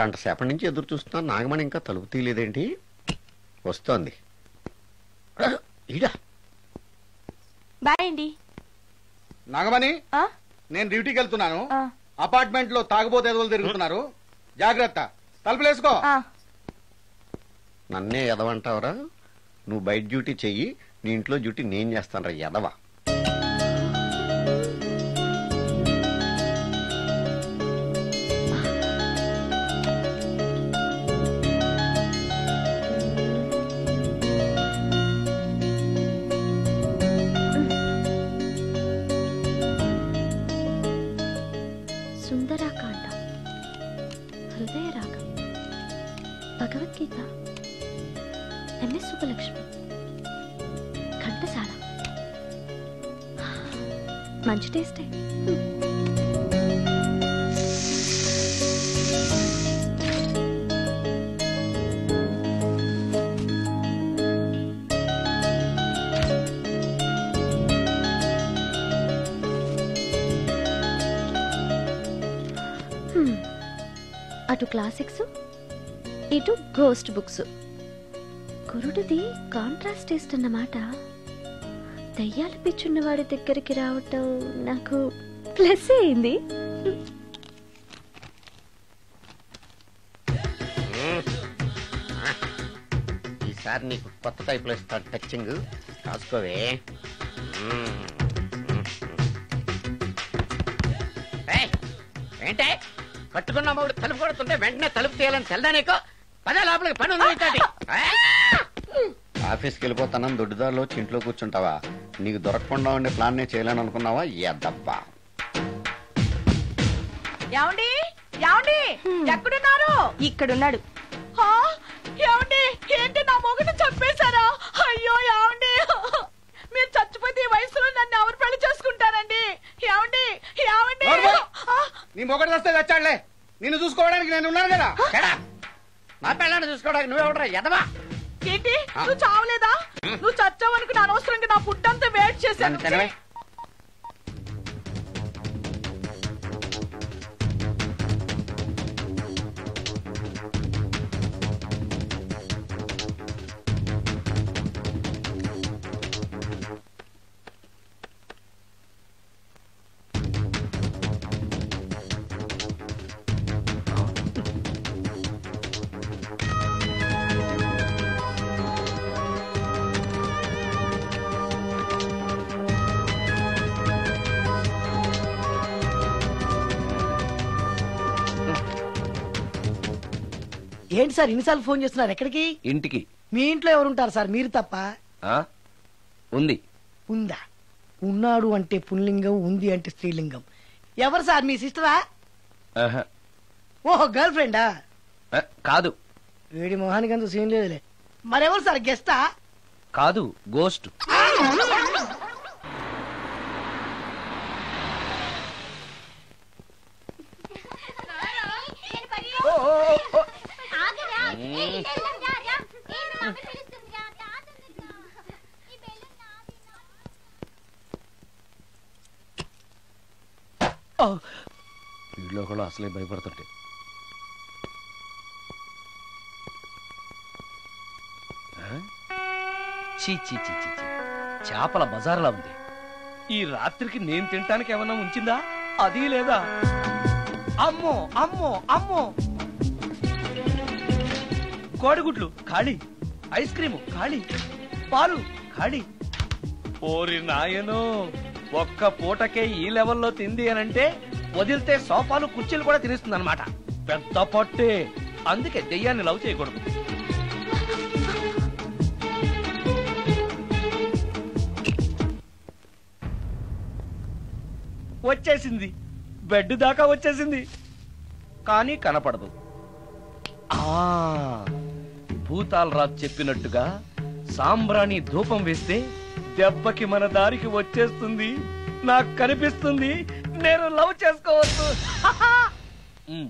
గంట సేపటి నుంచి ఎదురు చూస్తున్నా నాగమణి ఇంకా తలుపు తీయలేదేంటి వస్తోంది ఆ, ఈడా బాయ్ అండి నాగమణి ఆ? నేను డ్యూటీకి వెళ్తున్నాను ఆ. అపార్ట్మెంట్ లో తాగుబోతు ఎదవలు తిరుగుతున్నారు జాగ్రత్త తలుపులేసుకో ఆ. నన్నే ఎదవంటావరా నువ్వు బయట డ్యూటీ చెయ్యి నీ ఇంట్లో డ్యూటీ నేను చేస్తాను రా ఎదవ సుందరాకాండ హృదయ రాగం భగవద్గీత ఎంఎస్ సుబ్బలక్ష్మి ఘంటసాల మంచి టేస్టే హ్మ్. అటు క్లాసిక్స్ ఇటు గోస్ట్ బుక్స్ కురుడిది కాంట్రాస్ట్ టేస్ట్ అన్నమాట దయ్యాలు పిచ్చున్న వాడి దగ్గరికి రావటం నాకు ప్లస్ అయింది ఈసారి నీకు కొత్త టైప్లో ఇస్తాను టచ్చింగ్ రాసుకోవే ఏయ్, ఏంటే కట్టుకున్న మూడు తలుపు కొడుతుంటే వెంటనే తలుపు తీయాలని తెల్దా నీకు పదే లోపలికి పని ఉంది నీతోటి. ఆఫీస్కి వెళ్ళిపోతానని దొడ్డిదారిలో వచ్చి ఇంట్లో కూర్చుంటావా నీకు దొరకకుండా ఉండే ప్లాన్ నేను చేయలేను అనుకున్నావా ఎద్దబ్బా ఏమండి ఏమండి ఎక్కడున్నారు ఇక్కడున్నాడు ఏమండి ఏంటి నా మొగుడు చంపేశారా అయ్యో ఏమండి మీరు చచ్చిపోతే ఈ వయసులో నన్ను ఎవరు పెళ్లి చేసుకుంటారండి ఏమండి ఏమండి నోర్మల్. ఆ, నీ మొగడు వస్తే వచ్చాడులే నిన్ను చూసుకోవడానికి నేను ఉన్నాను కదా చెడా. నా పిల్లని చూసుకోవడానికి నువ్వెవడరా ఎదవా ఏంటి నువ్వు చావలేదా నువ్వు చచ్చావనుకుని అనవసరంగా నా ఫుడ్ అంతా వేట్ నన్ను చేశాను తినవే ఏంటి సార్ ఇన్నిసార్లు ఫోన్ చేస్తున్నారు ఎక్కడికి ఇంటికి మీ ఇంట్లో ఎవరుంటారు సార్ మీరు తప్ప ఆ ఉంది ఉందా ఉన్నాడు అంటే పుల్లింగం ఉంది అంటే స్త్రీలింగం ఎవరు సార్ మీ సిస్టరా ఆహా. ఓహో గర్ల్ ఫ్రెండా ఆ, కాదు వేడి మొహానికి అంత సీన్ లేదులే మరెవరు సార్ గెస్టా కాదు గోస్ట్ వీళ్ళు కూడా అసలే భయపడుతుంటే ఆ? చీ చీ చీ చీ చీ. చేపల బజార్లా ఉంది ఈ రాత్రికి నేను తినటానికి ఏమన్నా ఉంచిందా అది లేదా అమ్మో అమ్మో అమ్మో కోడిగుడ్లు ఖాళీ ఐస్ క్రీము ఖాళీ పాలు ఖాళీ ఓరి నాయనో ఒక్క పూటకే ఈ లెవెల్లో తింది అనంటే వదిలితే సోఫాలు కుర్చీలు కూడా తినేస్తుంది అనమాట పెద్ద పట్టే అందుకే దెయ్యాన్ని లవ్ చేయకూడదు వచ్చేసింది బెడ్ దాకా వచ్చేసింది కానీ కనపడదు ఆ భూతాలరాజు చెప్పినట్టుగా సాంబ్రాణి ధూపం వేస్తే దెబ్బకి మన దారికి వచ్చేస్తుంది నాకు కనిపిస్తుంది నేను లవ్ చేసుకోవచ్చు ఉమ్.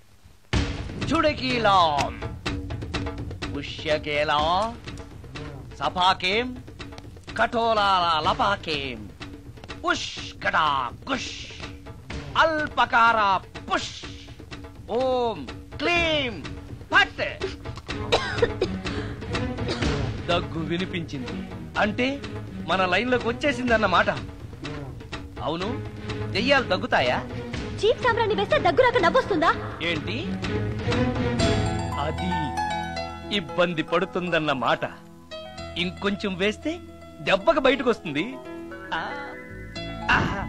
చుడకీలా పుష్యకేలా సపాకేం కఠోలాల లపాకేం ఉష్ కటా కుష్ అల్పకార పుష్ ఓం క్లీం పట్ దగ్గు వినిపించింది అంటే మన లైన్లోకి వచ్చేసిందన్నమాట అవును దెయ్యాలు దగ్గుతాయా చీప్ సాంబ్రాన్ని వేస్తే దగ్గురాక నవ్వొస్తుందా ఏంటి అది ఇబ్బంది పడుతుందన్న మాట ఇంకొంచెం వేస్తే దెబ్బకి బయటకు వస్తుంది ఆ, ఆహా.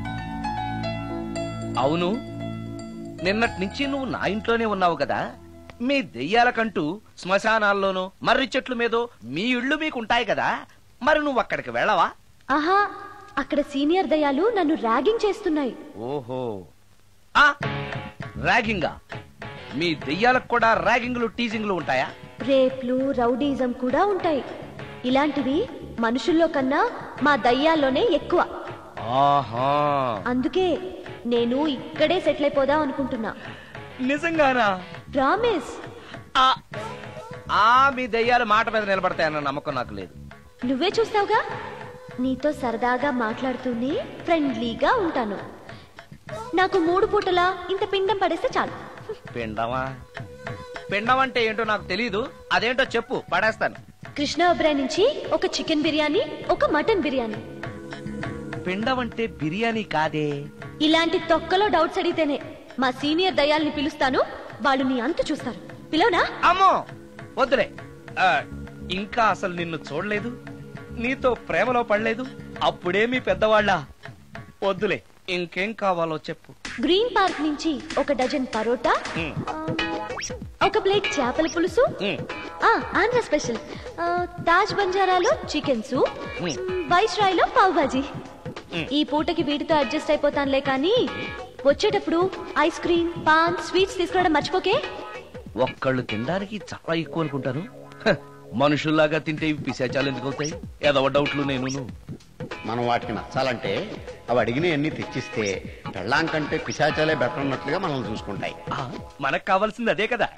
అవును నిన్నటి నుంచి నువ్వు నా ఇంట్లోనే ఉన్నావు కదా మీ దెయ్యాలకంటూ శ్మశానాల్లోనూ మర్రి చెట్ల మీదో మీ ఇళ్ళు మీకుంటాయి కదా మరి నువ్వు అక్కడికి వెళ్ళవా ఆహా అక్కడ సీనియర్ దయాలు నన్ను ర్యాగింగ్ చేస్తున్నాయి ఓహో ఆ ర్యాగింగా మీ దెయ్యాలకు కూడా ర్యాగింగ్లు టీజింగ్లు ఉంటాయా రేప్లు రౌడీజం కూడా ఉంటాయి ఇలాంటివి మనుషుల్లో కన్నా మా దయ్యాల్లోనే ఎక్కువ ఆహా అందుకే నేను ఇక్కడే సెటిల్ అయిపోదాం అనుకుంటున్నా నిజంగానా ప్రామిస్ ఆ ఆ, మీ దెయ్యాలు మాట మీద నిలబడతాయన్న నమ్మకం నాకు లేదు నువ్వే చూస్తావుగా నీతో సరదాగా మాట్లాడుతూనే ఫ్రెండ్లీగా ఉంటాను నాకు మూడు పూటలా ఇంత పిండం పడేస్తే చాలు పిండమా పిండం అంటే ఏంటో నాకు తెలియదు అదేంటో చెప్పు పడేస్తాను కృష్ణ ఒబ్రాయ్ నుంచి ఒక చికెన్ బిర్యానీ ఒక మటన్ బిర్యానీ పిండం అంటే బిర్యానీ కాదే ఇలాంటి తొక్కలో డౌట్స్ అడిగితేనే మా సీనియర్ దయాల్ని పిలుస్తాను వాళ్ళు నీ అంతు చూస్తారు పిలవనా అమ్మో వద్దులే ఆ, ఇంకా అసలు నిన్ను చూడలేదు నీతో ప్రేమలో పడలేదు అప్పుడే మీ పెద్దవాళ్ళ వద్దులే ఇంకేం కావాలో చెప్పు గ్రీన్ పార్క్ నుంచి ఒక డజన్ పరోటా ఉమ్, ఆ, ఒక ప్లేట్ చేపల పులుసు ఉమ్, ఆ, ఆంధ్ర స్పెషల్ ఆ, తాజ్ బంజారాలో చికెన్ సూప్ ఉమ్. వైస్ రాయ్లో పావ్ భాజీ మ్. ఈ పూటకి వీటితో అడ్జస్ట్ అయిపోతానులే కానీ వచ్చేటప్పుడు ఐస్ క్రీమ్ పాన్ స్వీట్స్ తీసుకురావడం మర్చిపోకే ఒక్కళ్ళు తినడానికి చాలా ఎక్కువ అనుకుంటాను హ, మనుషుల్లాగా తింటే ఇవి పిశాచాలు ఎందుకు అవుతాయి ఏదో డౌట్లు నేను మనం వాటికి నచ్చాలంటే అవి అడిగిన ఎన్ని తెచ్చిస్తే పెళ్ళాం కంటే పిశాచాలే బెటర్ ఉన్నట్లుగా మనల్ని చూసుకుంటాయి మనకు కావాల్సింది అదే కదా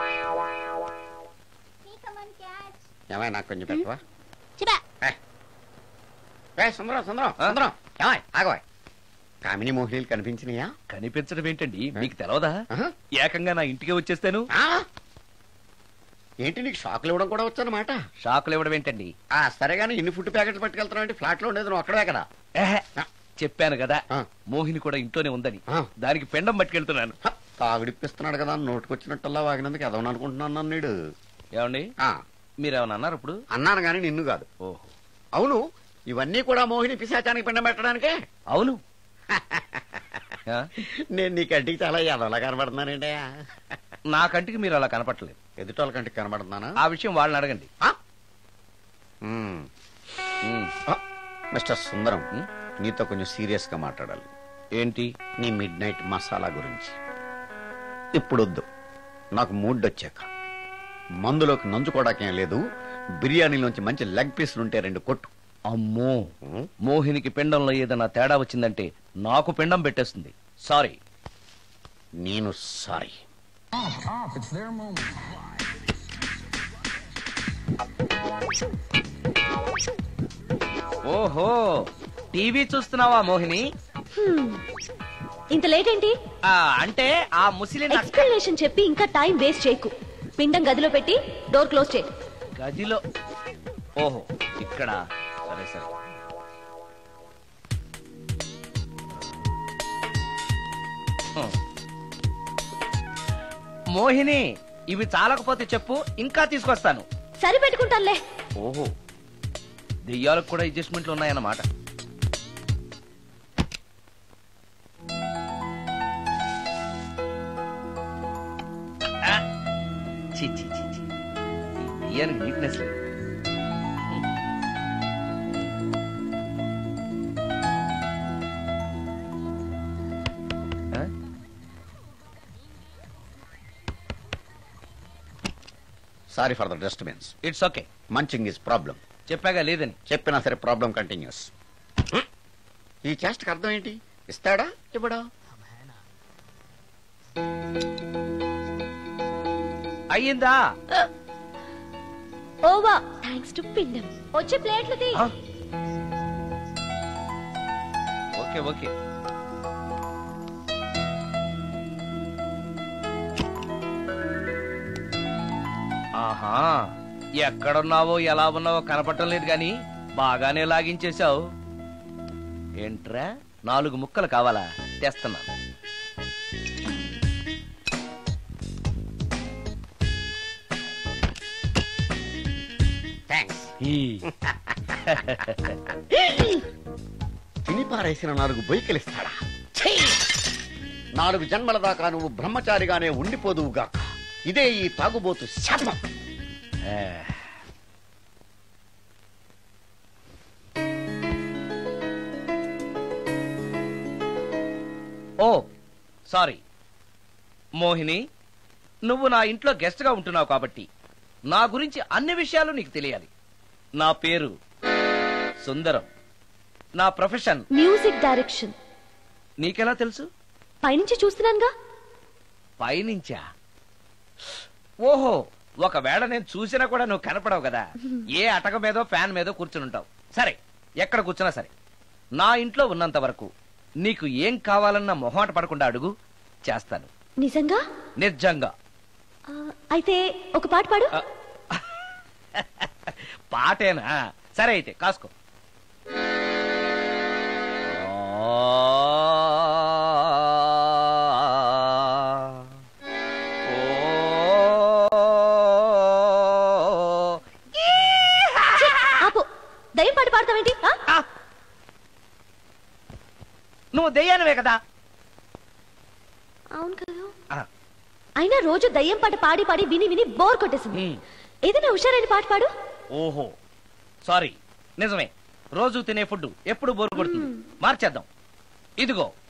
ఏమై నాకు కొంచెం పెట్టవా ఏ. ఏ, సుందరం సుందరం సుందరం ఏమై ఆగవాయ్ కామిని మోహినీలు కనిపించినాయా కనిపించడం ఏంటండి మీకు తెలవదా ఆహా. ఏకంగా నా ఇంటికి వచ్చేస్తాను ఆ? ఏంటి నీకు షాకులు ఇవ్వడం కూడా వచ్చానమాట షాకులు ఇవ్వడం ఏంటండి ఆ సరే గానీ ఇన్ని ఫుడ్ ప్యాకెట్లు పట్టుకెళ్తున్నావు అంటే ఫ్లాట్ లో ఉండేది నువ్వు అక్కడే కదా ఏహే, ఆ. చెప్పాను కదా ఆ. మోహిని కూడా ఇంట్లోనే ఉందని ఆ. దానికి పెండం పట్టుకెళ్తున్నాను హ, తాగుడిప్పిస్తున్నాడు కదా నోటుకొచ్చినట్టల్లా వాగినందుకు ఎదవని అనుకుంటున్నాను నీడు ఏమండి ఆ, మీరేమన్నా అన్నారు ఇప్పుడు అన్నాను గాని నిన్ను కాదు ఓహో అవును ఇవన్నీ కూడా మోహిని పిశాచానికి పిండం పెట్టడానికే అవును ఆ? నేను నీ కంటికి చాలా ఎదవలా కనబడుతున్నానండి నా కంటికి మీరు అలా కనపట్టలేదు ఎదుటోళ్ళ కంటికి కనబడుతున్నానా ఆ విషయం వాళ్ళని అడగండి ఆ? మ్మ్. ఉమ్, ఆ, మిస్టర్ సుందరం ఉమ్, నీతో కొంచెం సీరియస్ గా మాట్లాడాలి ఏంటి నీ మిడ్ నైట్ మసాలా గురించి ఇప్పుడు వద్దు నాకు మూడ్ వచ్చాక మందులోకి నంచుకోవడాకేం లేదు బిర్యానీలోంచి మంచి లెగ్ పీసులు ఉంటే రెండు కొట్టు అమ్మో ఉమ్, మోహినికి పిండంలో ఏదైనా తేడా వచ్చిందంటే నాకు పిండం పెట్టేస్తుంది సారీ నేను సారీ ఓహో టీవీ చూస్తున్నావా మోహిని హ్మ్. ఇంత లేట్ ఏంటి ఆ, అంటే ఆ ముసిలి నక్క ఎక్స్ప్లెనేషన్ చెప్పి ఇంకా టైం వేస్ట్ చేయకు పిండం గదిలో పెట్టి డోర్ క్లోజ్ చేయి గదిలో ఓహో ఇక్కడ సరే సరే హ్మ్. మోహిని ఇవి చాలకపోతే చెప్పు ఇంకా తీసుకొస్తాను సరి పెట్టుకుంటానులే ఓహో దెయ్యాలకు కూడా అడ్జస్ట్మెంట్లు ఉన్నాయన్నమాట ఆ! ఛీ, ఛీ, ఛీ, ఛీ. ఈ దెయ్యానికి నీట్నెస్ లేదు ఆ? Sorry for the disturbance it's okay munching is problem చెప్పాగా లేదని చెప్పినా సరే ప్రాబ్లం కంటిన్యూస్ ఈ చేష్టకి అర్థం ఏంటి ఇస్తాడా ఇవ్వడా అయ్యిందా ఓవా థ్యాంక్స్ టు పిండం వచ్చే ప్లేట్లు తీ ఆ? ఓకే ఓకే ఆహా ఎక్కడున్నావో ఎలా ఉన్నావో కనపడటం లేదు గాని బాగానే లాగించేశావు ఏంట్రా నాలుగు ముక్కలు కావాలా తెస్తున్నాను థ్యాంక్స్ ఈ. తిని పారేసిన నాలుగు బొయ్యికలిస్తాడా ఛీ! నాలుగు జన్మల దాకా నువ్వు బ్రహ్మచారిగానే ఉండిపోదువుగాక ఇదే ఈ తాగుబోతు శాపం ఆ. ఓ సారీ మోహిని నువ్వు నా ఇంట్లో గెస్ట్ గా ఉంటున్నావు కాబట్టి నా గురించి అన్ని విషయాలు నీకు తెలియాలి నా పేరు సుందరం నా ప్రొఫెషన్ మ్యూజిక్ డైరెక్షన్ నీకెలా తెలుసు పైనుంచి చూస్తున్నానుగా పైనుంచా ఓహో ఒకవేళ నేను చూసినా కూడా నువ్వు కనపడవు కదా ఏ అటక మీదో ఫ్యాన్ మీదో కూర్చుని ఉంటావు సరే ఎక్కడ కూర్చున్నా సరే నా ఇంట్లో ఉన్నంత వరకు నీకు ఏం కావాలన్న మొహమాట పడకుండా అడుగు చేస్తాను నిజంగా నిజంగా ఆ, అయితే ఒక పాట పాడు ఆ, పాటేనా సరే అయితే కాసుకో ఛీ, ఆపు దయ్యం పాట పాడతావేంటి ఆ? ఆ! నువ్వు దెయ్యానివే కదా అవును కదా ఆ, అయినా రోజు దయ్యం పాట పాడి పాడి విని విని బోర్ కొట్టేసింది హ్మ్. ఏదైనా హుషారైన పాట పాడు ఓహో సారీ నిజమే రోజు తినే ఫుడ్ ఎప్పుడు బోరు కొడుతుంది మార్చేద్దాం ఇదిగో